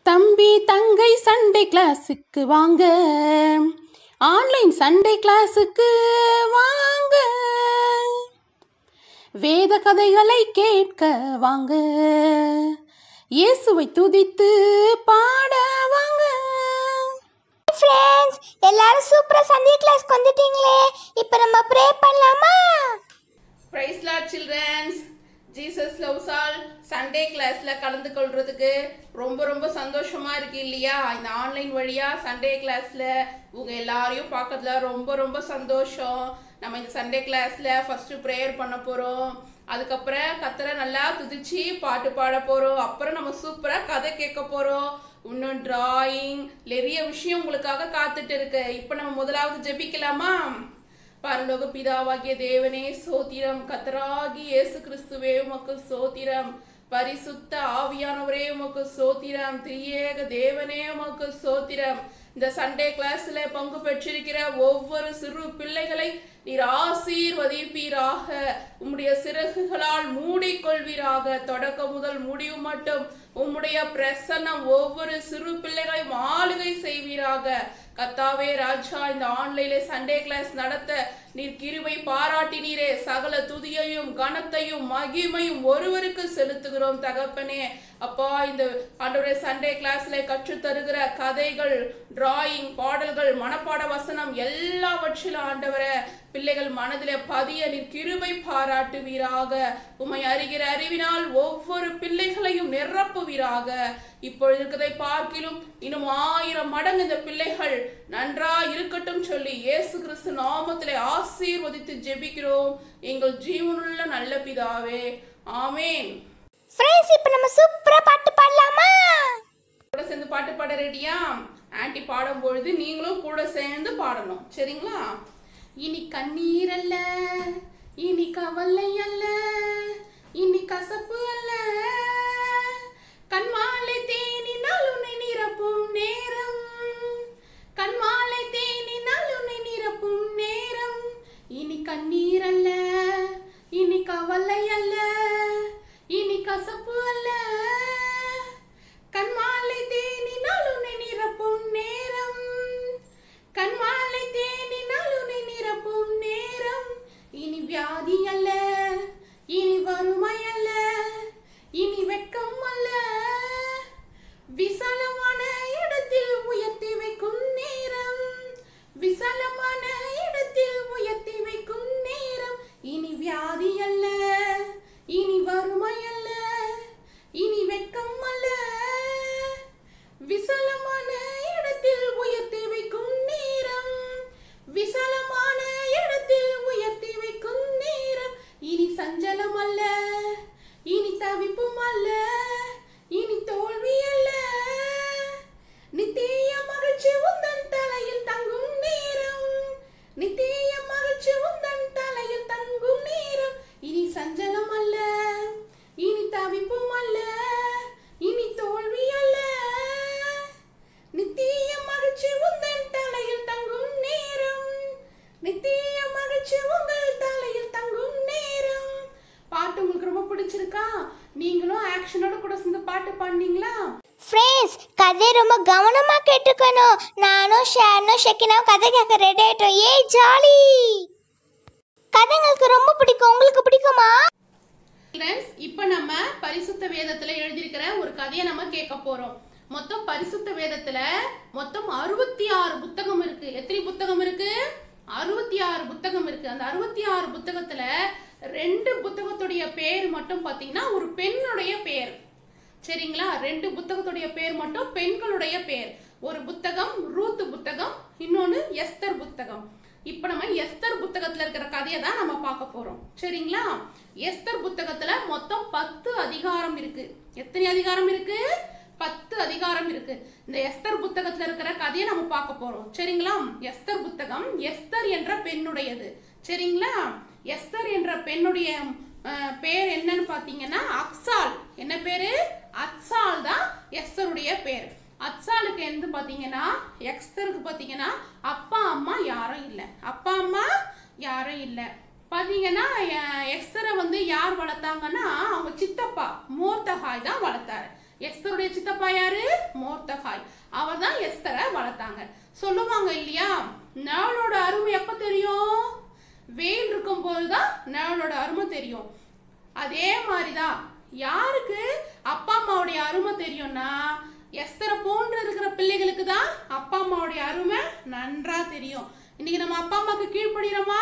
தம்பி தங்கை சண்டே கிளாஸுக்கு வாங்க ஆன்லைன் சண்டே கிளாஸுக்கு வாங்க வேத கதைகளை கேட்க வாங்க இயேசுவை துதித்து பாட வாங்க ஃப்ரெண்ட்ஸ் எல்லாரும் சூப்பரா சண்டே கிளாஸ்க்கு வந்துட்டீங்களே இப்போ நம்ம ப்ரே பண்ணலாமா praise lord children's Jesus loves all Sunday கிளாஸ்ல கலந்து கொள்றதுக்கு ரொம்ப ரொம்ப சந்தோஷமா இருக்கு இல்லையா இந்த ஆன்லைன் வழியா சண்டே கிளாஸ்ல உங்க எல்லாரையும் பார்க்கறதுல ரொம்ப ரொம்ப சந்தோஷம் நம்ம இந்த சண்டே கிளாஸ்ல ஃபர்ஸ்ட் ப்ரேயர் பண்ண போறோம் அதுக்கப்புறம் கத்தரை நல்லா துதிச்சு பாட்டு பாட போறோம் அப்புறம் நம்ம சூப்பரா கதை கேட்க போறோம் இன்னும் டிராயிங் நிறைய விஷயம் உங்களுக்காக காத்துட்டு இருக்கு இப்போ நம்ம முதலாவது ஜெபிக்கலாமா பரலோக பிதாவாகிய தேவனே சோத்திரம் கத்தராகி இயேசு கிறிஸ்துவே உமக்கு சோத்திரம் பரிசுத்த ஆவியானவரே உமக்கு சோத்திரம் திரியேக தேவனே உமக்கு சோத்திரம் இந்த சண்டே கிளாஸ்ல பங்கு பெற்றிருக்கிற ஒவ்வொரு சிறு பிள்ளைகளை நீர் ஆசீர்வதிப்பீராக உம்முடைய சிறகுகளால் மூடிக்கொள்வீராக தொடக்கம் முதல் முடிவு மட்டும் உம்முடைய பிரசன்னம் ஒவ்வொரு சிறு பிள்ளைகளையும் ஆளுகை செய்வீராக கத்தாவே ராஜா இந்த ஆன்லைன்ல சண்டே கிளாஸ் நடத்த நீர் கிருபை பாராட்டினீரே சகல துதியையும் கனத்தையும் மகிமையும் ஒருவருக்கு செலுத்துகிறோம் தகப்பனே அப்பா இந்த ஆண்டவரே சண்டே கிளாஸ்ல கற்றுத் தருகிற கதைகள் டிராயிங் பாடல்கள் மனப்பாட வசனம் எல்லாவற்றிலும் ஆண்டவரே பிள்ளைகள் மனதிலே பதிய நீர் கிருபை பாராட்டுவீராக உம்மை அறிகிற அறிவினால் ஒவ்வொரு பிள்ளைகளையும் நிரப்புவீராக இப்பொழுது இருக்கிறதை பார்க்கிலும் இன்னும் ஆயிரம் மடங்கு இந்த பிள்ளைகள் நன்றா இருக்கட்டும் சொல்லி இயேசு கிறிஸ்து நாமத்திலே ஆசீர்வதித்து ஜெபிக்கிறோம் எங்கள் ஜீவனுள்ள நல்ல பிதாவே ஆமேன் ஃப்ரெண்ட்ஸ் இப்போ நம்ம சூப்பரா பாட்டு பாடலாமா கூட சேர்ந்து பாட்டு பாட ரெடியா ஆன்ட்டி பாடும் பொழுது நீங்களும் கூட சேர்ந்து பாடணும் சரிங்களா இனி கண்ணீர் அல்ல இனி கவலை அல்ல இனி கசப்பு அல்ல கண்மாலை தேனினால் உன்னை நிரப்பும் நேரம் கண்மாலை தேனினால் உன்னை நிரப்பும் நேரம் இனி கண்ணீர் அல்ல இனி கவலை அல்ல இனி கசப்பு அல்ல கண்மாலை தேனினால் உன்னை நிரப்பும் நேரம் கண்மாலை தேனினால் உன்னை நிரப்பும் நேரம் இனி வியாதி அல்ல இனி வறுமை அல்ல இனி வெட்கம் அல்ல விசாலமான இடத்தில் உயர்த்தி வைக்கும் நேரம் விசாலமான இடத்தில் உயர்த்தி வைக்கும் நேரம் இனி வியாதி அல்ல இனி வறுமை அல்ல இனி வெட்கம் அல்ல விசாலமான இடத்தில் உயர்த்தி வைக்கும் நேரம் விசாலமான இடத்தில் உயர்த்தி வைக்கும் நேரம் இனி சஞ்சலம் அல்ல இனி தவிப்பும் அல்ல இனி தோல்வி அல்ல நித்திய மகிழ்ச்சி உந்தன் தலையில் தங்கும் நேரம் நித்திய மகிழ்ச்சி உந்தன் தலையில் தங்கும் நேரம் இனி சஞ்சலம் அல்ல இனி தவிப்பும் அல்ல இனி தோல்வி அல்ல நித்திய மகிழ்ச்சி உந்தன் தலையில் தங்கும் நேரம் நித்திய மகிழ்ச்சி உங்கள் தலையில் தங்கும் நேரம் பாட்டு உங்களுக்கு ரொம்ப பிடிச்சிருக்கா நீங்களும் ஆக்ஷனோட கூட சேர்ந்து பாட்டு பாடுனீங்களா ஃப்ரெண்ட்ஸ் கதை ரொம்ப கவனமா கேட்டுக்கணும் நானும் ஷேர்னும் ஷெக்கினாவும் கதை கேட்க ரெடி ஆயிட்டோம் ஏய் ஜாலி கதைங்களுக்கு ரொம்ப பிடிக்கும் உங்களுக்கு பிடிக்குமா ஃப்ரெண்ட்ஸ் இப்போ நம்ம பரிசுத்த வேதத்துல எழுதியிருக்கிற ஒரு கதையை நம்ம கேட்க போறோம் மொத்தம் பரிசுத்த வேதத்துல மொத்தம் அறுபத்தி ஆறு புத்தகம் இருக்கு எத்தனை புத்தகம் இருக்கு அறுபத்தி ஆறு புத்தகம் இருக்கு அந்த அறுபத்தி ஆறு புத்தகத்துல ரெண்டு புத்தகத்துடைய பேர் மட்டும் பாத்தீங்கன்னா ஒரு பெண்ணுடைய பேர் சரிங்களா ரெண்டு புத்தகத்துடைய பேர் மட்டும் பெண்களுடைய பேர் ஒரு புத்தகம் ரூத்து புத்தகம் இன்னொன்னு எஸ்தர் புத்தகம் இப்போ நம்ம எஸ்தர் புத்தகத்துல இருக்கிற கதையை தான் நம்ம பார்க்க போறோம் சரிங்களா எஸ்தர் புத்தகத்துல மொத்தம் பத்து அதிகாரம் இருக்கு எத்தனை அதிகாரம் இருக்கு பத்து அதிகாரம் இருக்கு இந்த எஸ்தர் புத்தகத்துல இருக்கிற கதையை நம்ம பார்க்க போறோம் சரிங்களா எஸ்தர் புத்தகம் எஸ்தர் என்ற பெண்ணுடையது சரிங்களா எஸ்தர் என்ற பெண்ணுடைய அஹ், பேர் என்னன்னு பாத்தீங்கன்னா அக்சால் என்ன பேரு அக்சால் தான் எஸ்தருடைய பேர் அத்சாலுக்கு எந்த பாத்தீங்கன்னா எக்ஸ்தருக்கு பாத்தீங்கன்னா அப்பா அம்மா யாரும் இல்லை அப்பா அம்மா யாரும் இல்லை பாத்தீங்கன்னா அஹ், எக்ஸ்தரை வந்து யார் வளர்த்தாங்கன்னா அவங்க சித்தப்பா மோர்தகாய் தான் வளர்த்தாரு எஸ்தருடைய சித்தப்பா யாரு மோர்த மோர்த்தகாய் அவர் தான் எஸ்தரை வளர்த்தாங்க சொல்லுவாங்க இல்லையா நிழலோட அருமை எப்ப தெரியும் வெயில் இருக்கும்போது தான் நிழலோட அருமை தெரியும் அதே மாதிரிதான் யாருக்கு அப்பா அம்மாவுடைய அருமை தெரியும்னா எஸ்தரை போன்று இருக்கிற பிள்ளைகளுக்கு தான் அப்பா அம்மாவுடைய அருமை நன்றா தெரியும் இன்னைக்கு நம்ம அப்பா அம்மாவுக்கு கீழ்ப்படுகிறோமா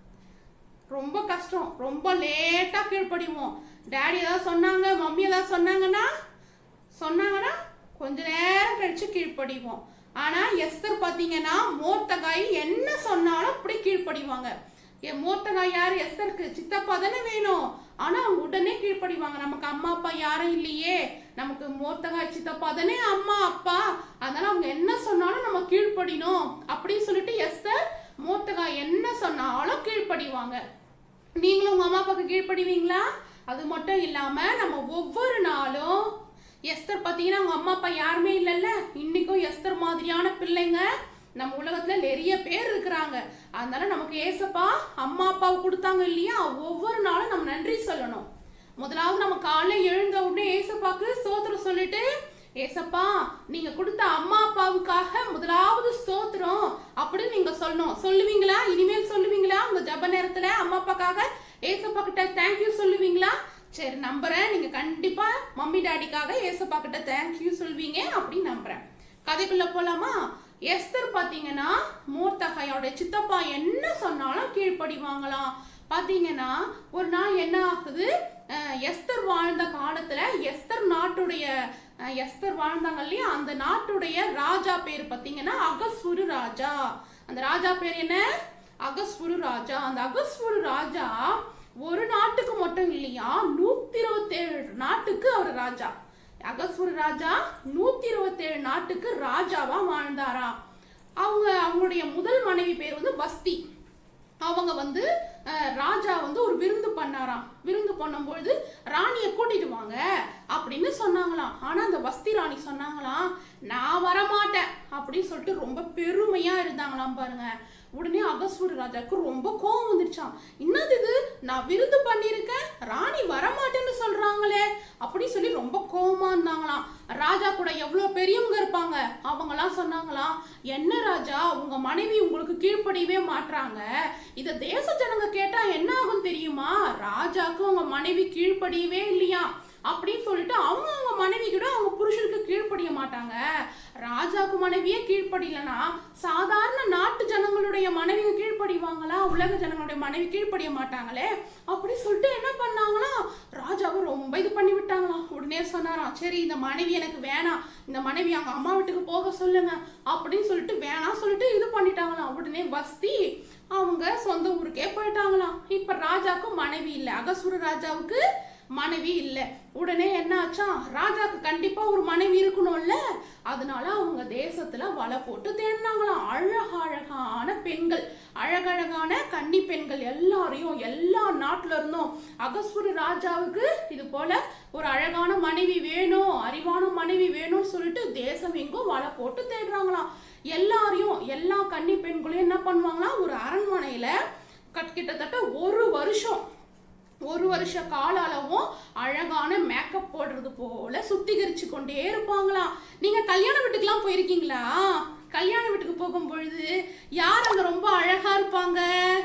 ரொம்ப கஷ்டம் ரொம்ப லேட்டா கீழ்ப்படிவோம் டேடி ஏதாவது சொன்னாங்க மம்மி ஏதாவது சொன்னாங்கன்னா சொன்னாங்கன்னா கொஞ்ச நேரம் கழிச்சு கீழ்ப்படிவோம் ஆனா எஸ்தர் பாத்தீங்கன்னா மூர்த்தகாய் என்ன சொன்னாலும் அப்படி கீழ்ப்படிவாங்க என் மூர்த்தகாய் யாரு எஸ்தருக்கு சித்தப்பா தானே வேணும் ஆனா அவங்க உடனே கீழ்ப்படிவாங்க நமக்கு அம்மா அப்பா யாரும் இல்லையே நமக்கு மூர்த்தகாய் சித்தப்பா தானே அம்மா அப்பா அதனால அவங்க என்ன சொன்னாலும் நம்ம கீழ்ப்படினோம் அப்படின்னு சொல்லிட்டு எஸ்தர் மூர்த்தகாய் என்ன சொன்னாலும் கீழ்ப்படிவாங்க நீங்களும் உங்க அம்மா அப்பாவுக்கு கீழ்ப்படிவீங்களா அது மட்டும் இல்லாம நம்ம ஒவ்வொரு நாளும் எஸ்தர் பார்த்தீங்கன்னா அவங்க அம்மா அப்பா யாருமே இல்லைல்ல இன்னைக்கும் எஸ்தர் மாதிரியான பிள்ளைங்க நம்ம உலகத்துல நிறைய பேர் இருக்கிறாங்க அதனால நமக்கு ஏசப்பா அம்மா அப்பாவை கொடுத்தாங்க இல்லையா ஒவ்வொரு நாளும் நம்ம நன்றி சொல்லணும் முதலாவது நம்ம காலைல எழுந்த உடனே ஏசப்பாக்கு ஸ்தோத்திரம் சொல்லிட்டு ஏசப்பா நீங்க கொடுத்த அம்மா அப்பாவுக்காக முதலாவது ஸ்தோத்திரம் அப்படின்னு நீங்க சொல்லணும் சொல்லுவீங்களா இனிமேல் சொல்லுவீங்களா உங்க ஜப நேரத்துல அம்மா அப்பாக்காக ஏசப்பா கிட்ட தேங்க்யூ சொல்லுவீங்களா சரி நம்புறேன் நீங்க கண்டிப்பா மம்மி டாடிக்காக ஏசப்பா கிட்ட தேங்க்யூ சொல்வீங்க அப்படின்னு நம்புறேன் கதைக்குள்ள போலாமா எஸ்தர் பாத்தீங்கன்னா மூர்த்தகையோட சித்தப்பா என்ன சொன்னாலும் கீழ்ப்படிவாங்களாம் பாத்தீங்கன்னா ஒரு நாள் என்ன ஆகுது அஹ் எஸ்தர் வாழ்ந்த காலத்துல எஸ்தர் நாட்டுடைய அஹ் எஸ்தர் வாழ்ந்தாங்க இல்லையா அந்த நாட்டுடைய ராஜா பேர் பாத்தீங்கன்னா அகஸ்வரு ராஜா அந்த ராஜா பேர் என்ன அகஸ்வரு ராஜா அந்த அகஸ்வரு ராஜா ஒரு நாட்டுக்கு மட்டும் இல்லையா நூத்தி இருபத்தேழு நாட்டுக்கு அவர் ராஜா அகஸ்வர ராஜா நூத்தி இருபத்தேழு நாட்டுக்கு ராஜாவா வாழ்ந்தாராம் அவங்க அவங்களுடைய முதல் மனைவி பேர் வந்து வஸ்தி அவங்க வந்து அஹ், ராஜா வந்து ஒரு விருந்து பண்ணாராம் விருந்து பண்ணும்பொழுது ராணியை கூட்டிட்டு வாங்க அப்படின்னு சொன்னாங்களாம் ஆனா அந்த வஸ்தி ராணி சொன்னாங்களாம் நான் வரமாட்டேன் அப்படின்னு சொல்லிட்டு ரொம்ப பெருமையா இருந்தாங்களாம் பாருங்க உடனே அகஸ்வர ராஜாக்கு ரொம்ப கோவம் வந்துருச்சாம் என்னது இது நான் விருந்து பண்ணியிருக்கேன் ராணி வரமாட்டேன்னு சொல்றாங்களே அப்படின்னு சொல்லி ரொம்ப கோவமா இருந்தாங்களாம் ராஜா கூட எவ்வளவு பெரியவங்க இருப்பாங்க அவங்கலாம் சொன்னாங்களாம் என்ன ராஜா உங்க மனைவி உங்களுக்கு கீழ்ப்படியவே மாட்றாங்க இத தேச ஜனங்க கேட்டா என்ன ஆகும் தெரியுமா ராஜாக்கு உங்க மனைவி கீழ்ப்படியவே இல்லையா அப்படின்னு சொல்லிட்டு அவங்க அவங்க மனைவி கூட அவங்க புருஷனுக்கு கீழ்ப்படிய மாட்டாங்க ராஜாக்கு மனைவியே கீழ்ப்படியலனா சாதாரண நாட்டு ஜனங்களுடைய மனைவிங்க கீழ்ப்படிவாங்களா உலக ஜனங்களுடைய மனைவி கீழ்ப்படிய மாட்டாங்களே அப்படி சொல்லிட்டு என்ன பண்ணாங்களா ராஜாவை ரொம்ப இது பண்ணி விட்டாங்களாம் உடனே சொன்னாராம் சரி இந்த மனைவி எனக்கு வேணாம் இந்த மனைவி அவங்க அம்மா வீட்டுக்கு போக சொல்லுங்க அப்படின்னு சொல்லிட்டு வேணாம் சொல்லிட்டு இது பண்ணிட்டாங்களாம் உடனே வஸ்தி அவங்க சொந்த ஊருக்கே போயிட்டாங்களாம் இப்ப ராஜாக்கும் மனைவி இல்லை அகசுர ராஜாவுக்கு மனைவி இல்லை உடனே என்ன ஆச்சாம் ராஜாக்கு கண்டிப்பா ஒரு மனைவி இருக்கணும்ல அதனால அவங்க தேசத்துல வலை போட்டு தேடினாங்களாம் அழகழகான பெண்கள் அழகழகான கன்னி பெண்கள் எல்லாரையும் எல்லா நாட்டுல இருந்தும் அகஸ்வர ராஜாவுக்கு இது போல ஒரு அழகான மனைவி வேணும் அறிவான மனைவி வேணும்னு சொல்லிட்டு தேசம் எங்கும் வலை போட்டு தேடுறாங்களாம் எல்லாரையும் எல்லா கன்னி பெண்களையும் என்ன பண்ணுவாங்களாம் ஒரு அரண்மனையில கட்- கிட்டத்தட்ட ஒரு வருஷம் ஒரு வருஷ கால அளவும் அழகான மேக்கப் போடுறது போல சுத்திகரிச்சு கொண்டே இருப்பாங்களாம் நீங்க கல்யாண வீட்டுக்குலாம் போயிருக்கீங்களா கல்யாண வீட்டுக்கு போகும் பொழுது யார் அங்க ரொம்ப அழகா இருப்பாங்க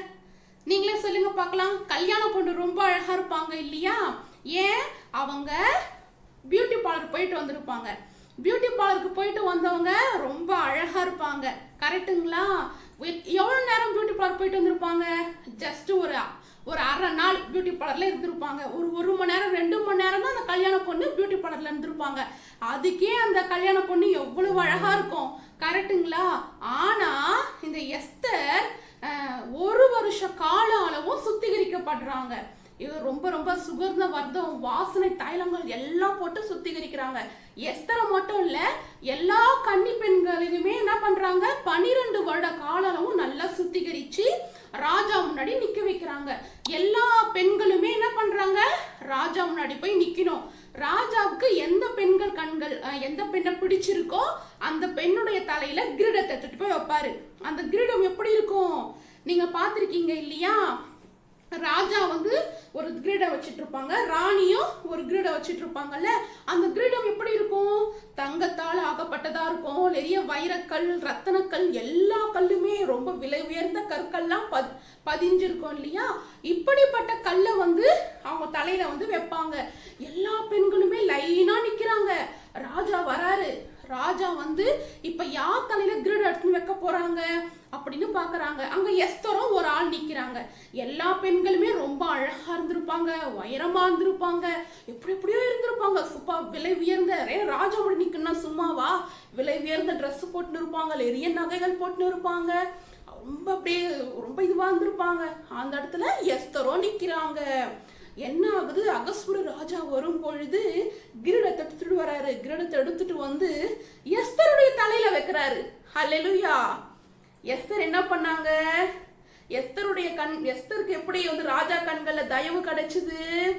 நீங்களே சொல்லுங்க பார்க்கலாம் கல்யாண பொண்ணு ரொம்ப அழகா இருப்பாங்க இல்லையா ஏன் அவங்க பியூட்டி பார்லர் போயிட்டு வந்திருப்பாங்க பியூட்டி பார்லருக்கு போயிட்டு வந்தவங்க ரொம்ப அழகா இருப்பாங்க கரெக்ட்டுங்களா எவ்வளோ நேரம் பியூட்டி பார்லர் போயிட்டு வந்திருப்பாங்க ஜஸ்ட் ஒரு ஒரு அரை நாள் பியூட்டி பார்லர்ல இருந்திருப்பாங்க ஒரு ஒரு மணி நேரம் ரெண்டு மணி நேரம் தான் அந்த கல்யாண பொண்ணு பியூட்டி பார்லர்ல இருந்திருப்பாங்க அதுக்கே அந்த கல்யாண பொண்ணு எவ்வளவு அழகா இருக்கும் கரெக்ட்டுங்களா ஆனா இந்த எஸ்தர் அஹ், ஒரு வருஷ கால அளவும் சுத்திகரிக்கப்படுறாங்க இது ரொம்ப ரொம்ப சுகர்ந்த வர்த்தம் வாசனை தைலங்கள் எல்லாம் போட்டு சுத்திகரிக்கிறாங்க எஸ்தரை மட்டும் இல்ல எல்லா கன்னி பெண்களையுமே என்ன பண்றாங்க பனிரெண்டு வருட கால அளவும் நல்லா சுத்திகரிச்சு ராஜா முன்னாடி நிக்க வைக்கிறாங்க எல்லா பெண்களுமே என்ன பண்றாங்க ராஜா முன்னாடி போய் நிக்கணும் ராஜாவுக்கு எந்த பெண்கள் கண்கள் அஹ், எந்த பெண்ணை பிடிச்சிருக்கோ அந்த பெண்ணுடைய தலையில கிரீடத்தை எடுத்துட்டு போய் வைப்பாரு அந்த கிரீடம் எப்படி இருக்கும் நீங்க பார்த்திருக்கீங்க இல்லையா ராஜா வந்து ஒரு கிரீடம் வச்சிட்டு இருப்பாங்க ராணியும் ஒரு கிரீடம் வச்சிட்டு இருப்பாங்கல்ல அந்த கிரீடம் எப்படி இருக்கும் தங்கத்தால் ஆகப்பட்டதா இருக்கும் நிறைய வைரக்கல் ரத்தனக்கல் எல்லா கல்லுமே ரொம்ப விலை உயர்ந்த கற்கள்லாம் பதி பதிஞ்சிருக்கும் இல்லையா இப்படிப்பட்ட கல்லை வந்து அவங்க தலையில வந்து வைப்பாங்க எல்லா பெண்களுமே லைனா நிக்கிறாங்க ராஜா வராரு ராஜா வந்து இப்ப யார் தலையில கிரீடம் எடுத்துன்னு வைக்க போறாங்க அப்படின்னு பாக்குறாங்க அங்க எஸ்தரும் ஒரு ஆள் நிக்கிறாங்க எல்லா பெண்களுமே ரொம்ப அழகா இருந்திருப்பாங்க உயரமா இருந்திருப்பாங்க எப்படி எப்படியோ இருந்திருப்பாங்க சுப்பா விலை உயர்ந்த ஏ ராஜா கூட நிக்கணும்னா சும்மாவா விலை உயர்ந்த ட்ரெஸ் போட்டுன்னு இருப்பாங்க நிறைய நகைகள் போட்டுன்னு இருப்பாங்க ரொம்ப அப்படியே ரொம்ப இதுவா இருந்திருப்பாங்க அந்த இடத்துல எஸ்தரும் நிக்கிறாங்க என்ன ஆகுது அகஸ்வர ராஜா வரும் பொழுது கிரீடத்தை எடுத்துட்டு வராரு கிரீடத்தை எடுத்துட்டு வந்து எஸ்தருடைய தலையில வைக்கிறாரு ஹalleluya எஸ்தர் என்ன பண்ணாங்க எஸ்தருடைய கண் எஸ்தருக்கு எப்படி வந்து ராஜா கண்கள்ல தயவு கிடைச்சது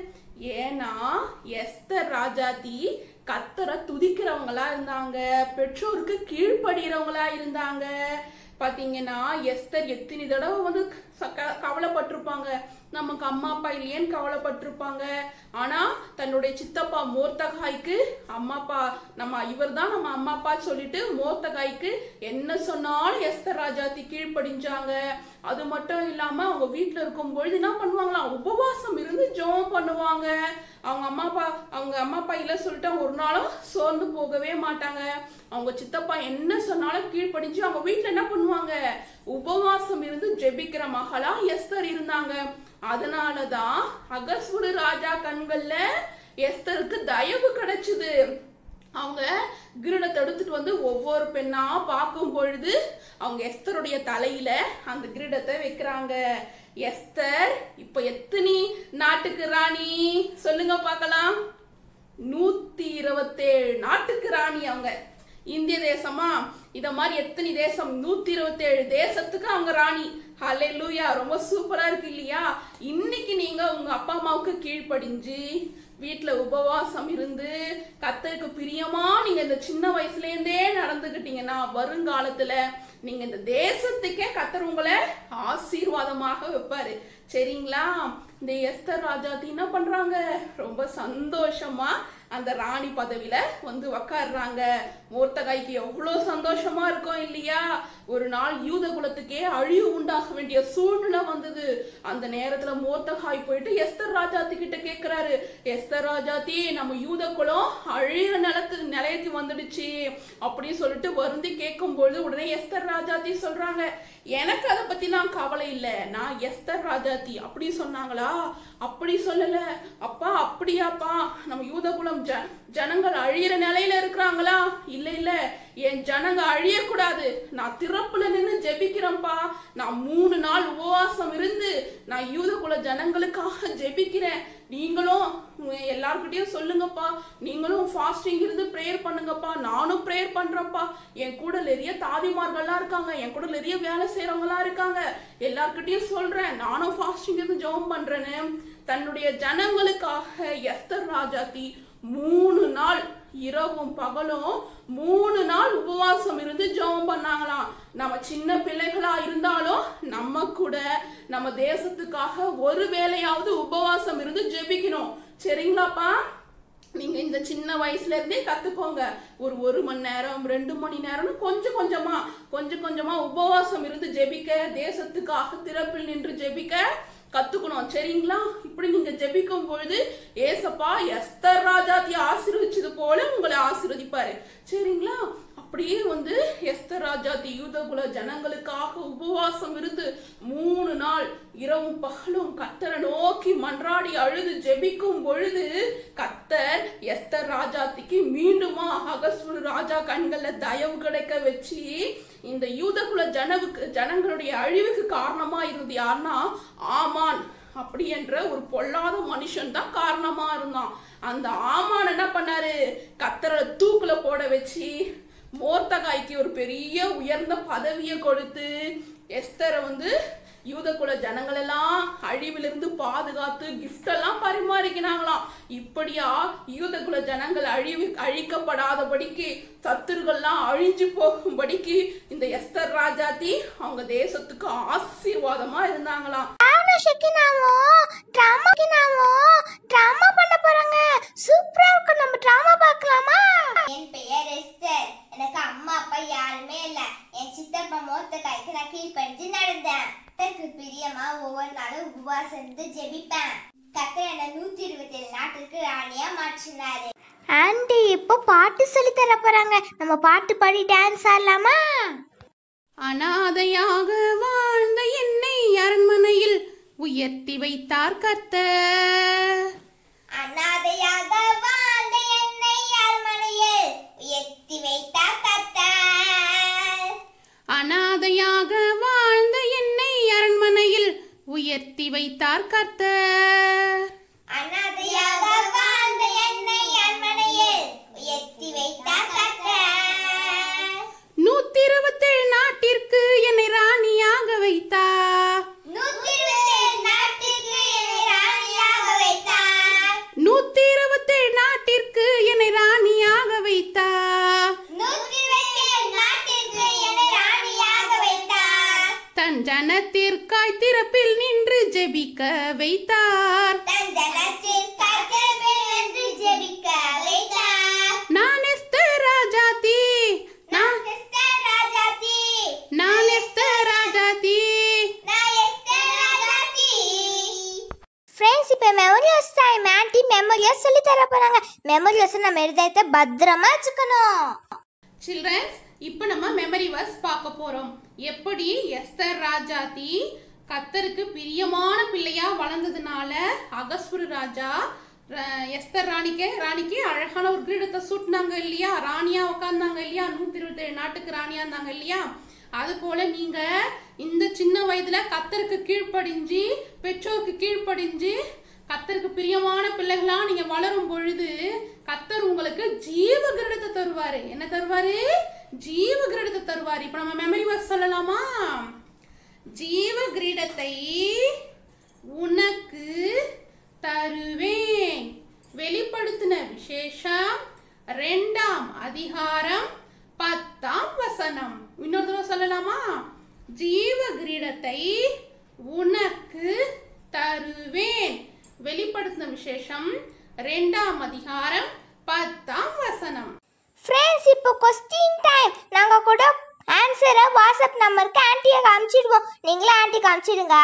ஏன்னா எஸ்தர் ராஜாத்தி கத்தரை துதிக்கிறவங்களா இருந்தாங்க பெற்றோருக்கு கீழ்ப்படுகிறவங்களா இருந்தாங்க பாத்தீங்கன்னா எஸ்தர் எத்தனை தடவை வந்து ச- க- கவலைப்பட்டிருப்பாங்க நமக்கு அம்மா அப்பா இல்லையேன்னு கவலைப்பட்டிருப்பாங்க ஆனா தன்னுடைய சித்தப்பா மோர்த்தகாய்க்கு அம்மா அப்பா நம்ம இவர் தான் நம்ம அம்மா அப்பா சொல்லிட்டு மோர்த்தகாய்க்கு என்ன சொன்னாலும் எஸ்தர் ராஜாத்தி கீழ்ப்படிஞ்சாங்க அது மட்டும் இல்லாம அவங்க வீட்டுல இருக்கும் பொழுது என்ன பண்ணுவாங்களாம் உபவாசம் இருந்து ஜெபம் பண்ணுவாங்க அவங்க அம்மா அப்பா அவங்க அம்மா அப்பா இல்ல சொல்லிட்டு அவங்க ஒரு நாளும் சோர்ந்து போகவே மாட்டாங்க அவங்க சித்தப்பா என்ன சொன்னாலும் கீழ்ப்படிஞ்சு அவங்க வீட்டுல என்ன பண்ணுவாங்க உபவாசம் இருந்து ஜெபிக்கிற மகளா எஸ்தர் இருந்தாங்க அதனாலதான் அகஸ்வரு ராஜா கண்கள்ல எஸ்தருக்கு தயவு கிடைச்சது அவங்க கிரீடத்தை எடுத்துட்டு வந்து ஒவ்வொரு பெண்ணா பார்க்கும் பொழுது அவங்க எஸ்தருடைய தலையில அந்த கிரீடத்தை வைக்கிறாங்க எஸ்தர் இப்ப எத்தனை நாட்டுக்கு ராணி சொல்லுங்க பார்க்கலாம் நூத்தி இருபத்தேழு நாட்டுக்கு ராணி அவங்க இந்திய தேசமா இத மாதிரி எத்தனை தேசம் நூத்தி இருபத்தேழு தேசத்துக்கு அவங்க ராணி ஹalleluya ரொம்ப சூப்பரா இருக்கு இல்லையா இன்னைக்கு நீங்க உங்க அப்பா அம்மாவுக்கு கீழ்ப்படிஞ்சு வீட்ல உபவாசம் இருந்து கத்தருக்கு பிரியமா நீங்க இந்த சின்ன வயசுல இருந்தே நடந்துக்கிட்டீங்கன்னா வருங்காலத்துல நீங்க இந்த தேசத்துக்கே கத்தர் உங்களை ஆசீர்வாதமாக வைப்பாரு சரிங்களா இந்த எஸ்தர் ராஜாத்தி என்ன பண்றாங்க ரொம்ப சந்தோஷமா அந்த ராணி பதவியில வந்து உக்காடுறாங்க மூர்த்தகாய்க்கு எவ்வளவு சந்தோஷமா இருக்கும் இல்லையா ஒரு நாள் யூத குலத்துக்கே அழிவு உண்டாக வேண்டிய சூழ்நிலை வந்தது அந்த நேரத்துல மூர்த்தகாய் போயிட்டு எஸ்தர் ராஜாத்தி கிட்ட கேக்குறாரு எஸ்தர் ராஜாத்தி நம்ம யூத குலம் அழிகிற நிலத்துக்கு நிலையத்து வந்துடுச்சு அப்படின்னு சொல்லிட்டு வருந்தி கேட்கும் பொழுது உடனே எஸ்தர் ராஜாத்தி சொல்றாங்க எனக்கு அதை பத்திலாம் கவலை இல்ல நான் எஸ்தர் ராஜாத்தி அப்படி சொன்னாங்களா அப்படி சொல்லல அப்பா அப்படியாப்பா நம்ம யூதகுலம் ஜ ஜனங்கள் அழியிற நிலையில இருக்கிறாங்களா இல்ல இல்ல என் ஜனங்க அழியக்கூடாது நான் திறப்புல நின்னு ஜெபிக்கிறேன்ப்பா நான் மூணு நாள் உபவாசம் இருந்து நான் யூதகுல ஜனங்களுக்காக ஜெபிக்கிறேன் நீங்களும் உங்க எல்லார்கிட்டயும் சொல்லுங்கப்பா நீங்களும் ஃபாஸ்டிங் இருந்து ப்ரேயர் பண்ணுங்கப்பா நானும் ப்ரேயர் பண்றேன்ப்பா என் கூட நிறைய தாதிமார்கள்லாம் இருக்காங்க என் கூட நிறைய வேலை செய்யறவங்களாம் இருக்காங்க எல்லார்கிட்டயும் சொல்றேன் நானும் ஃபாஸ்டிங் இருந்து ஜெபம் பண்றேன்னு தன்னுடைய ஜனங்களுக்காக எஸ்தர் ராஜாத்தி மூணு நாள் இரவும் பகலும் மூணு நாள் உபவாசம் இருந்து ஜெபம் பண்ணாங்களாம் நம்ம சின்ன பிள்ளைகளா இருந்தாலும் நம்ம கூட நம்ம தேசத்துக்காக ஒரு வேளையாவது உபவாசம் இருந்து ஜெபிக்கணும் சரிங்களாப்பா நீங்க இந்த சின்ன வயசுல இருந்தே கத்துக்கோங்க ஒரு ஒரு மணி நேரம் ரெண்டு மணி நேரம்னு கொஞ்சம் கொஞ்சமா கொஞ்சம் கொஞ்சமா உபவாசம் இருந்து ஜெபிக்க தேசத்துக்காக திறப்பில் நின்று ஜெபிக்க கத்துக்கணும் சரிங்களா இப்படி நீங்க ஜெபிக்கும் பொழுது ஏசப்பா எஸ்தர் ராஜாத்தி ஆசீர்வதிச்சது போல உங்களை ஆசீர்வதிப்பாரு சரிங்களா அப்படியே வந்து எஸ்தர் ராஜாத்தி யூதகுல ஜனங்களுக்காக உபவாசம் இருந்து மூணு நாள் இரவும் பகலும் கத்தரை நோக்கி மன்றாடி அழுது ஜெபிக்கும் பொழுது கத்தர் எஸ்தர் ராஜாத்திக்கு மீண்டுமா அகஸ்வரு ராஜா கண்கள்ல தயவு கிடைக்க வச்சு இந்த யூதகுல ஜனவுக்கு ஜனங்களுடைய அழிவுக்கு காரணமா இருந்தது யாருன்னா ஆமான் அப்படி என்ற ஒரு பொல்லாத மனுஷன் தான் காரணமா இருந்தான் அந்த ஆமான் என்ன பண்ணாரு கத்தரை தூக்குல போட வச்சு மோர்த்தகாய்க்கு ஒரு பெரிய உயர்ந்த பதவியை கொடுத்து எஸ்தரை வந்து யூதகுல ஜனங்கள் எல்லாம் அழிவிலிருந்து பாதுகாத்து gift எல்லாம் பரிமாறிக்கினாங்களாம் இப்படியா யூதகுல ஜனங்கள் அழிவு அழிக்கப்படாதபடிக்கு சத்துருக்கள்லாம் அழிஞ்சு போகும்படிக்கு இந்த எஸ்தர் ராஜாத்தி அவங்க தேசத்துக்கு ஆசீர்வாதமா இருந்தாங்களாம் ஆமா ஷானும் ஷெக்கினாவும் ட்ராமா கினாவும் ட்ராமா பண்ண போறாங்க சூப்பரா இருக்கும் நம்ம ட்ராமா பார்க்கலாமா என் பெயர் எஸ்தர் எனக்கு அம்மா அப்பா யாருமே இல்ல என் சித்தப்பா மோத்த கைக்கு நான் கீழ்ப்படிஞ்சு நடந்தேன் கத்தருக்கு பிரியமா ஒவ்வொரு நாளும் உபவாசம் இருந்து ஜெபிப்பேன் கத்தர் என்ன நூத்தி இருபத்தி ஏழு நாட்டுக்கு ராணியா மாற்றினாரு ஆண்டி இப்போ பாட்டு சொல்லி தர போறாங்க நம்ம பாட்டு பாடி டான்ஸ் ஆடலாமா அனாதையாக வாழ்ந்த என்னை அரண்மனையில் உயர்த்தி வைத்தார் கர்த்தர் அனாதையாக வாழ்ந்த என்னை அரண்மனையில் உயர்த்தி வைத்தார் கத்தர் அனாதையாக வாழ்ந்த என்னை அரண்மனையில் உயர்த்தி வைத்தார் கர்த்தர் அனாதையாக வாழ்ந்த என்னை அரண்மனையில் உயர்த்தி வைத்தார் கத்தர் நூத்தி இருபத்தேழு நாட்டிற்கு என்னை ராணியாக வைத்தார் நூத்தி இருபத்தேழு நாட்டிற்கு என்னை ராணியாக வைத்தார் நூத்தி இருபத்தேழு நாட்டிற்கு என்னை ராணியாக வைத்தார் நூத்தி இருபத்தேழு நாட்டிற்கு என்னை ராணியாக வைத்தார் தன் ஜனத்திற்காய் திறப்பில் நின்று ஜெபிக்க வைத்தார் தன் ஜனத்திற்காக என்று ஜெபிக்க வைத்தார் நான் எஸ்தர் ராஜாத்தி நான் எஸ்தர் ராஜாத்தி நான் எஸ்தர் ராஜாத்தி நான் எஸ்தர் ராஜாத்தி ஃப்ரெண்ட்ஸ் இப்போ மெமோரியஸ் டைம் ஆண்டி மெமோரியஸ் சொல்லி தர போறாங்க மெமோரியஸ் நம்ம எழுதத்தை பத்திரமா வச்சுக்கணும் சில்ட்ரன்ஸ் இப்போ நம்ம மெமரி வர்ஸ் பார்க்க போறோம் எப்படி எஸ்தர் ராஜாத்தி கத்தருக்கு பிரியமான பிள்ளையா வளர்ந்ததுனால அகஸ்வரு ராஜா ர- எஸ்தர் ராணிக்கு ராணிக்கு அழகான ஒரு கிரீடத்தை சூட்டினாங்க இல்லையா ராணியா உட்கார்ந்தாங்க இல்லையா நூத்தி இருபத்தேழு நாட்டுக்கு ராணியா இருந்தாங்க இல்லையா அது போல நீங்க இந்த சின்ன வயதுல கத்தருக்கு கீழ்ப்படிஞ்சு பெற்றோருக்கு கீழ்ப்படிஞ்சு கத்தருக்கு பிரியமான பிள்ளைகளா நீங்க வளரும் பொழுது கத்தர் உங்களுக்கு ஜீவ கிரீடத்தை தருவாரு என்ன தருவாரு ஜீவ கிரீடத்தை தருவாரு இப்ப நம்ம மெமரி வர்ஸ் சொல்லலாமா ஜீவ கிரீடத்தை உனக்கு தருவேன் வெளிப்படுத்தின விசேஷம் ரெண்டாம் அதிகாரம் பத்தாம் வசனம் இன்னொரு தடவை சொல்லலாமா ஜீவ கிரீடத்தை உனக்கு தருவேன் வெளிப்படுத்தின விசேஷம் ரெண்டாம் அதிகாரம் பத்தாம் வசனம் ஃப்ரெண்ட்ஸ் இப்போ கொஸ்டின் டைம் நாங்கள் கூட ஆன்சரை வாட்ஸ்அப் நம்பருக்கு ஆன்ட்டியை காமிச்சிடுவோம் நீங்களும் ஆன்ட்டி காமிச்சிடுங்க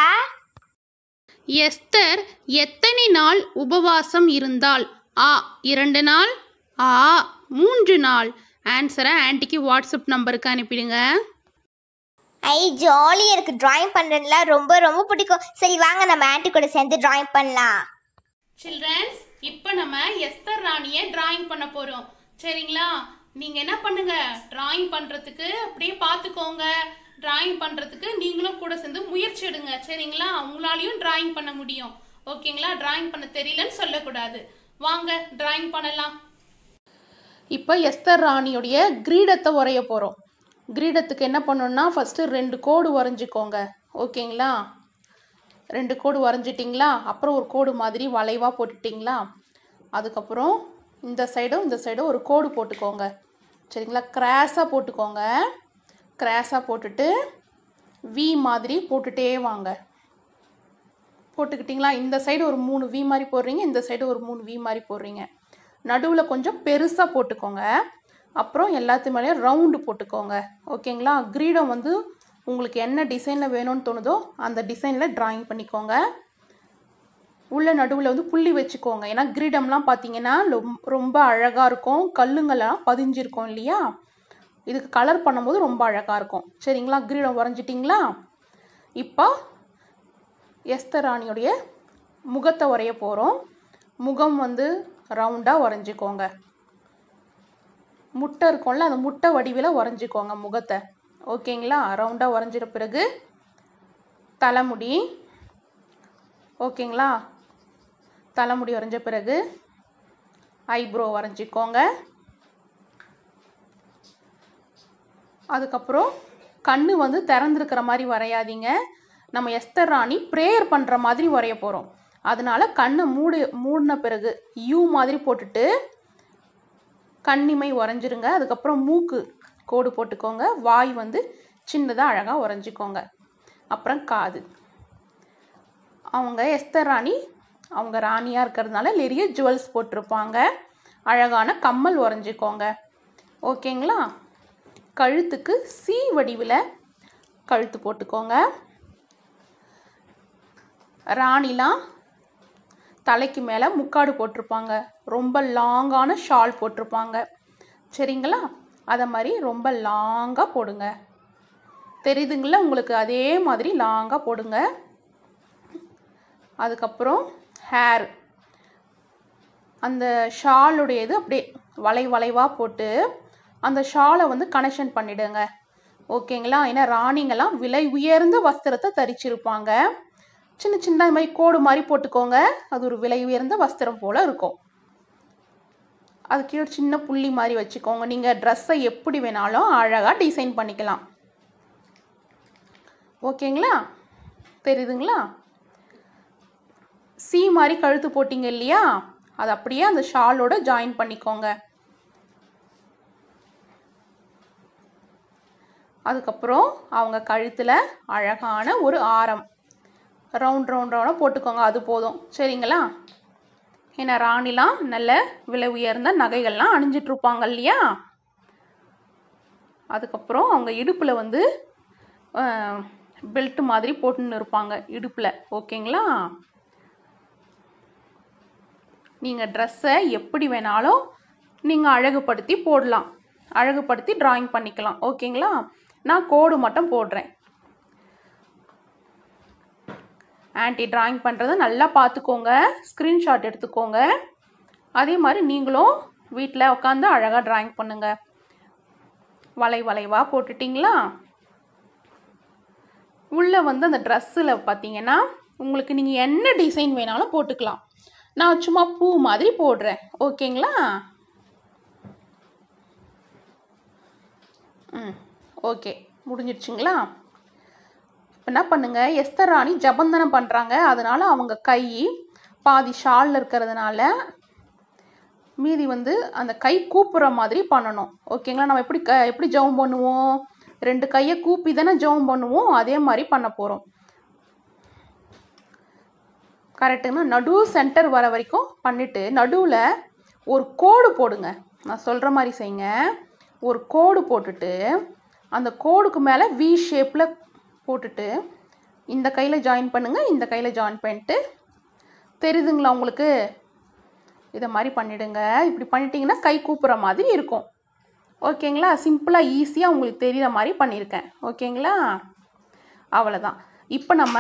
எஸ்தர் எத்தனை நாள் உபவாசம் இருந்தால் ஆ இரண்டு நாள் ஆ மூன்று நாள் ஆன்சரை ஆன்ட்டிக்கு வாட்ஸ்அப் நம்பருக்கு அனுப்பிடுங்க ஐ ஜாலி எனக்கு டிராயிங் பண்ணுறதுலாம் ரொம்ப ரொம்ப பிடிக்கும் சரி வாங்க நம்ம ஆன்ட்டி கூட சேர்ந்து டிராயிங் பண்ணலாம் சில்ட்ரன்ஸ் இப்போ நம்ம எஸ்தர் ராணியை டிராயிங் பண்ண போறோம் சரிங்களா நீங்க என்ன பண்ணுங்க டிராயிங் பண்றதுக்கு அப்படியே பார்த்துக்கோங்க டிராயிங் பண்றதுக்கு நீங்களும் கூட சேர்ந்து முயற்சி எடுங்க சரிங்களா உங்களாலையும் டிராயிங் பண்ண முடியும் ஓகேங்களா டிராயிங் பண்ண தெரியலன்னு சொல்லக்கூடாது வாங்க டிராயிங் பண்ணலாம் இப்போ எஸ்தர் ராணியுடைய கிரீடத்தை வரைய போகிறோம் கிரீடத்துக்கு என்ன பண்ணணும்னா ஃபஸ்ட்டு ரெண்டு கோடு வரைஞ்சிக்கோங்க ஓகேங்களா ரெண்டு கோடு வரைஞ்சிட்டிங்களா அப்புறம் ஒரு கோடு மாதிரி வளைவாக போட்டுட்டிங்களா அதுக்கப்புறம் இந்த சைடும் இந்த சைடும் ஒரு கோடு போட்டுக்கோங்க சரிங்களா கிராஸாக போட்டுக்கோங்க கிராஸாக போட்டுட்டு வி மாதிரி போட்டுட்டே வாங்க போட்டுக்கிட்டிங்களா இந்த சைடு ஒரு மூணு வி மாதிரி போடுறீங்க இந்த சைடு ஒரு மூணு வி மாதிரி போடுறீங்க நடுவில் கொஞ்சம் பெருசாக போட்டுக்கோங்க அப்புறம் எல்லாத்து மேலேயும் ரவுண்டு போட்டுக்கோங்க ஓகேங்களா கிரீடம் வந்து உங்களுக்கு என்ன டிசைனில் வேணும்னு தோணுதோ அந்த டிசைனில் டிராயிங் பண்ணிக்கோங்க உள்ள நடுவில் வந்து புள்ளி வச்சுக்கோங்க ஏன்னா கிரீடம்லாம் பார்த்தீங்கன்னா ரொம்ப- ரொம்ப அழகாக இருக்கும் கல்லுங்கள்லாம் பதிஞ்சிருக்கும் இல்லையா இதுக்கு கலர் பண்ணும்போது ரொம்ப அழகாக இருக்கும் சரிங்களா கிரீடம் வரைஞ்சிட்டிங்களா இப்போ எஸ்தர் ராணியுடைய முகத்தை வரைய போகிறோம் முகம் வந்து ரவுண்டாக வரைஞ்சிக்கோங்க முட்டை இருக்கும்ல அந்த முட்டை வடிவில் வரைஞ்சிக்கோங்க முகத்தை ஓகேங்களா ரவுண்டாக வரைஞ்சிட பிறகு தலைமுடி ஓகேங்களா தலைமுடி வரைஞ்ச பிறகு ஐப்ரோ வரைஞ்சிக்கோங்க அதுக்கப்புறம் கண்ணு வந்து திறந்துருக்கிற மாதிரி வரையாதீங்க நம்ம எஸ்தர் ராணி ப்ரேயர் பண்ணுற மாதிரி வரைய போகிறோம் அதனால கண்ணை மூடு மூடின பிறகு யூ மாதிரி போட்டுட்டு கண்ணிமை வரைஞ்சிருங்க அதுக்கப்புறம் மூக்கு கோடு போட்டுக்கோங்க வாய் வந்து சின்னதாக அழகாக வரைஞ்சிக்கோங்க அப்புறம் காது அவங்க எஸ்தர் ராணி அவங்க ராணியாக இருக்கிறதுனால நிறைய ஜுவல்ஸ் போட்டிருப்பாங்க அழகான கம்மல் உறைஞ்சிக்கோங்க ஓகேங்களா கழுத்துக்கு சி வடிவில் கழுத்து போட்டுக்கோங்க ராணிலாம் தலைக்கு மேலே முக்காடு போட்டிருப்பாங்க ரொம்ப லாங்கான ஷால் போட்டிருப்பாங்க சரிங்களா அதை மாதிரி ரொம்ப லாங்காக போடுங்க தெரியுதுங்களா உங்களுக்கு அதே மாதிரி லாங்காக போடுங்க அதுக்கப்புறம் ஹேர் அந்த ஷாலுடையது அப்படியே வளை வளைவாக போட்டு அந்த ஷாலை வந்து கனெக்ஷன் பண்ணிடுங்க ஓகேங்களா ஏன்னா ராணிங்கெல்லாம் விலை உயர்ந்த வஸ்திரத்தை தரிச்சிருப்பாங்க சின்ன சின்ன இது மாதிரி கோடு மாதிரி போட்டுக்கோங்க அது ஒரு விலை உயர்ந்த வஸ்திரம் போல் இருக்கும் அது கீழே ஒரு சின்ன புள்ளி மாதிரி வச்சுக்கோங்க நீங்கள் ட்ரெஸ்ஸை எப்படி வேணாலும் அழகாக டிசைன் பண்ணிக்கலாம் ஓகேங்களா தெரியுதுங்களா சி மாதிரி கழுத்து போட்டிங்க இல்லையா அது அப்படியே அந்த ஷாலோட ஜாயின் பண்ணிக்கோங்க அதுக்கப்புறம் அவங்க கழுத்தில் அழகான ஒரு ஆரம் ரவுண்ட் ரவுண்ட் ரவுண்டாக போட்டுக்கோங்க அது போதும் சரிங்களா ஏன்னா ராணிலாம் நல்ல விலை உயர்ந்த நகைகள்லாம் அணிஞ்சிட்டு இருப்பாங்க இல்லையா அதுக்கப்புறம் அவங்க இடுப்பில் வந்து பெல்ட் மாதிரி போட்டுன்னு இருப்பாங்க இடுப்பில் ஓகேங்களா நீங்கள் ட்ரெஸ்ஸை எப்படி வேணாலும் நீங்கள் அழகுபடுத்தி போடலாம் அழகுபடுத்தி டிராயிங் பண்ணிக்கலாம் ஓகேங்களா நான் கோடு மட்டும் போடுறேன் ஆன்டி டிராயிங் பண்ணுறத நல்லா பார்த்துக்கோங்க ஸ்க்ரீன்ஷாட் எடுத்துக்கோங்க அதே மாதிரி நீங்களும் வீட்டில் உட்காந்து அழகாக டிராயிங் பண்ணுங்கள் வளை வளைவாக போட்டுட்டிங்களா உள்ளே வந்து அந்த ட்ரெஸ்ஸில் பார்த்தீங்கன்னா உங்களுக்கு நீங்கள் என்ன டிசைன் வேணாலும் போட்டுக்கலாம் நான் சும்மா பூ மாதிரி போடுறேன் ஓகேங்களா ம் ஓகே முடிஞ்சிடுச்சுங்களா இப்போ என்ன பண்ணுங்க எஸ்தர் ராணி ஜபந்தனம் பண்ணுறாங்க அதனால அவங்க கை பாதி ஷாலில் இருக்கிறதுனால மீதி வந்து அந்த கை கூப்புற மாதிரி பண்ணணும் ஓகேங்களா நம்ம எப்படி க எப்படி ஜெபம் பண்ணுவோம் ரெண்டு கையை கூப்பி தானே ஜெபம் பண்ணுவோம் அதே மாதிரி பண்ண போகிறோம் கரெக்டுங்க நடு சென்டர் வர வரைக்கும் பண்ணிவிட்டு நடுவில் ஒரு கோடு போடுங்க நான் சொல்கிற மாதிரி செய்யுங்க ஒரு கோடு போட்டுட்டு அந்த கோடுக்கு மேலே வி ஷேப்பில் போட்டுட்டு இந்த கையில் ஜாயின் பண்ணுங்கள் இந்த கையில் ஜாயின் பண்ணிட்டு தெரியுதுங்களா உங்களுக்கு இதை மாதிரி பண்ணிடுங்க இப்படி பண்ணிட்டீங்கன்னா கை கூப்புற மாதிரி இருக்கும் ஓகேங்களா சிம்பிளாக ஈஸியாக உங்களுக்கு தெரிகிற மாதிரி பண்ணியிருக்கேன் ஓகேங்களா அவ்வளோதான் இப்போ நம்ம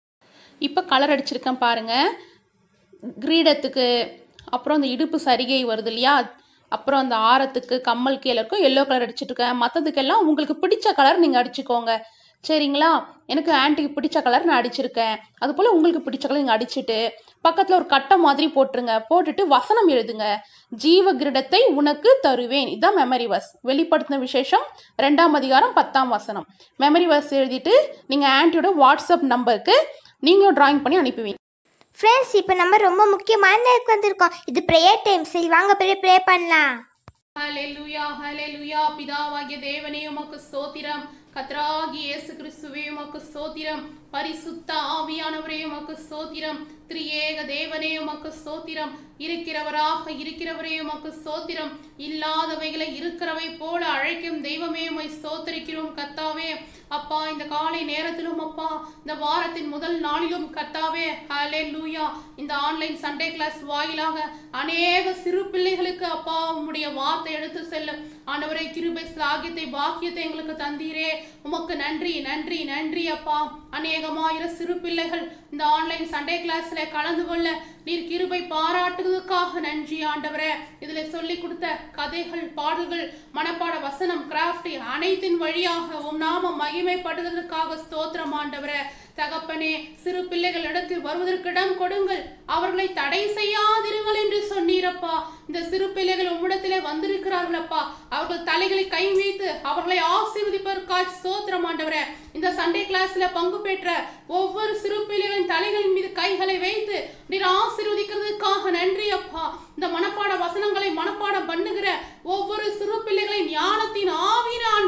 இப்போ கலர் அடிச்சிருக்கேன் பாருங்கள் கிரீடத்துக்கு அப்புறம் அந்த இடுப்பு சரிகை வருது இல்லையா அப்புறம் அந்த ஆரத்துக்கு கம்மல் கீழே இருக்கும் எல்லோ கலர் அடிச்சிட்ருக்கேன் மற்றதுக்கெல்லாம் உங்களுக்கு பிடிச்ச கலர் நீங்கள் அடிச்சுக்கோங்க சரிங்களா எனக்கு ஆன்ட்டிக்கு பிடிச்ச கலர் நான் அடிச்சிருக்கேன் அதுபோல் உங்களுக்கு பிடிச்ச கலர் நீங்கள் அடிச்சுட்டு பக்கத்தில் ஒரு கட்டை மாதிரி போட்டுருங்க போட்டுட்டு வசனம் எழுதுங்க ஜீவ கிரீடத்தை உனக்கு தருவேன் இதுதான் மெமரி வர்ஸ் வெளிப்படுத்தின விசேஷம் ரெண்டாம் அதிகாரம் பத்தாம் வசனம் மெமரி வர்ஸ் எழுதிட்டு நீங்கள் ஆன்ட்டியோட வாட்ஸ்அப் நம்பருக்கு நீங்களும் டிராயிங் பண்ணி அனுப்புவீங்க ஃப்ரெண்ட்ஸ் இப்போ நம்ம ரொம்ப முக்கியமான நேரத்துக்கு வந்திருக்கோம் இது ப்ரேயர் டைம் சரி வாங்க போய் ப்ரே பண்ணலாம் ஹalleluya ஹalleluya பிதாவாகிய தேவனே உமக்கு ஸ்தோத்திரம் கத்ராகி இயேசு கிறிஸ்துவே உமக்கு ஸ்தோத்திரம் பரிசுத்த ஆவியானவரே உமக்கு ஸ்தோத்திரம் திரியேக தேவனே உமக்கு ஸ்தோத்திரம் இருக்கிறவராக இருக்கிறவரே உமக்கு ஸ்தோத்திரம் இல்லாதவைகளை இருக்கிறவை போல அழைக்கும் தெய்வமே உமை ஸ்தோத்தரிக்கிறோம் கத்தாவே அப்பா இந்த காலை நேரத்திலும் அப்பா இந்த வாரத்தின் முதல் நாளிலும் கத்தாவே ஹலே லூயா இந்த ஆன்லைன் சண்டே கிளாஸ் வாயிலாக அநேக சிறு பிள்ளைகளுக்கு அப்பா உம்முடைய வார்த்தை எடுத்து செல்லும் ஆண்டவரை கிருபை சாகியத்தை பாக்கியத்தை எங்களுக்கு தந்தீரே உமக்கு நன்றி நன்றி நன்றி அப்பா அநேகமாயிரம் சிறு பிள்ளைகள் இந்த ஆன்லைன் சண்டே கிளாஸ்ல கலந்து கொள்ள நீர் கிருபை பாராட்டுவதற்காக நன்றி ஆண்டவரே இதுல சொல்லி கொடுத்த கதைகள் பாடல்கள் மனப்பாட வசனம் கிராஃப்ட் அனைத்தின் வழியாக உம் நாமம் மகிமைப்படுவதற்காக ஸ்தோத்திரம் ஆண்டவரே தகப்பனே சிறு பிள்ளைகள் இடத்தில் வருவதற்கு இடம் கொடுங்கள் அவர்களை தடை செய்யாதிருங்கள் என்று சொன்னீரப்பா இந்த சிறு பிள்ளைகள் உம்மிடத்திலே வந்திருக்கிறார்களப்பா அவர்கள் தலைகளை கை வைத்து அவர்களை ஆசீர்வதிப்பதற்காக ஸ்தோத்திரம் ஆண்டவரே இந்த சண்டே கிளாஸ்ல பங்கு பெற்ற ஒவ்வொரு சிறு பிள்ளைகளின் தலைகளின் மீது கைகளை வைத்து நீர் ஆசீர்வதிக்கிறதுக்காக நன்றி அப்பா இந்த மனப்பாட வசனங்களை மனப்பாடம் பண்ணுகிற ஒவ்வொரு சிறு பிள்ளைகளின் ஞானத்தின் ஆவினால்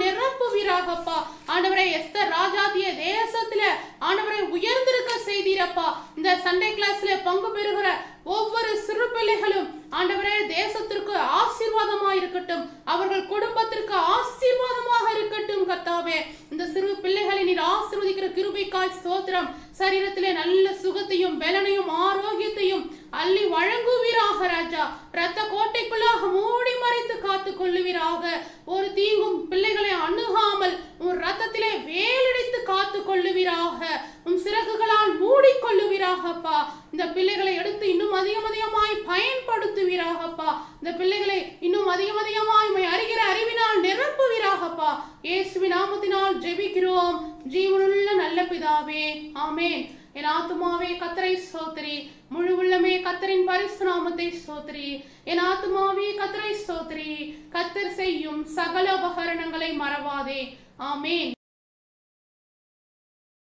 நிரப்புவீராகப்பா ஆண்டவரே எஸ்தர் ராஜாத்திய தேசத்துல ஆண்டவரை உயர்ந்திருக்க செய்தீரப்பா இந்த சண்டே கிளாஸ்ல பங்கு பெறுகிற ஒவ்வொரு சிறு பிள்ளைகளும் ஆண்டவரே தேசத்திற்கு ஆசீர்வாதமா இருக்கட்டும் அவர்கள் குடும்பத்திற்கு ஆசீர்வாதமாக இருக்கட்டும் கர்த்தாவே இந்த சிறு பிள்ளைகளை நீர் ஆசீர்வதிக்கிற கிருபைக்காய் ஸ்தோத்திரம் சரீரத்திலே நல்ல சுகத்தையும் பலனையும் ஆரோக்கியத்தையும் அள்ளி வழங்குவீராக ராஜா ரத்த கோட்டைக்குள்ளாக மூடி மறைத்து காத்து கொள்ளுவீராக ஒரு தீங்கும் பிள்ளைகளை அணுகாமல் உன் ரத்தத்திலே வேலடித்து காத்து கொள்ளுவீராக உம் சிறகுகளால் மூடி கொள்ளுவீராகப்பா இந்த பிள்ளைகளை எடுத்து இன்னும் அதிகம் அதிகமாய் பயன்படுத்துவீராகப்பா இந்த பிள்ளைகளை இன்னும் அதிகம் அதிகமாய் உம்மை அறிகிற அறிவினால் நிரப்புவீராகப்பா இயேசுவின் நாமத்தினால் ஜெபிக்கிறோம் ஜீவனுள்ள நல்ல பிதாவே ஆமென் என் ஆத்துமாவே கத்தரை சோத்திரி முழு உள்ளமே கத்தரின் பரிசு நாமத்தை சோத்திரி என் ஆத்துமாவே கத்தரை சோத்திரி கத்தர் செய்யும் சகல உபகரணங்களை மறவாதே ஆமென்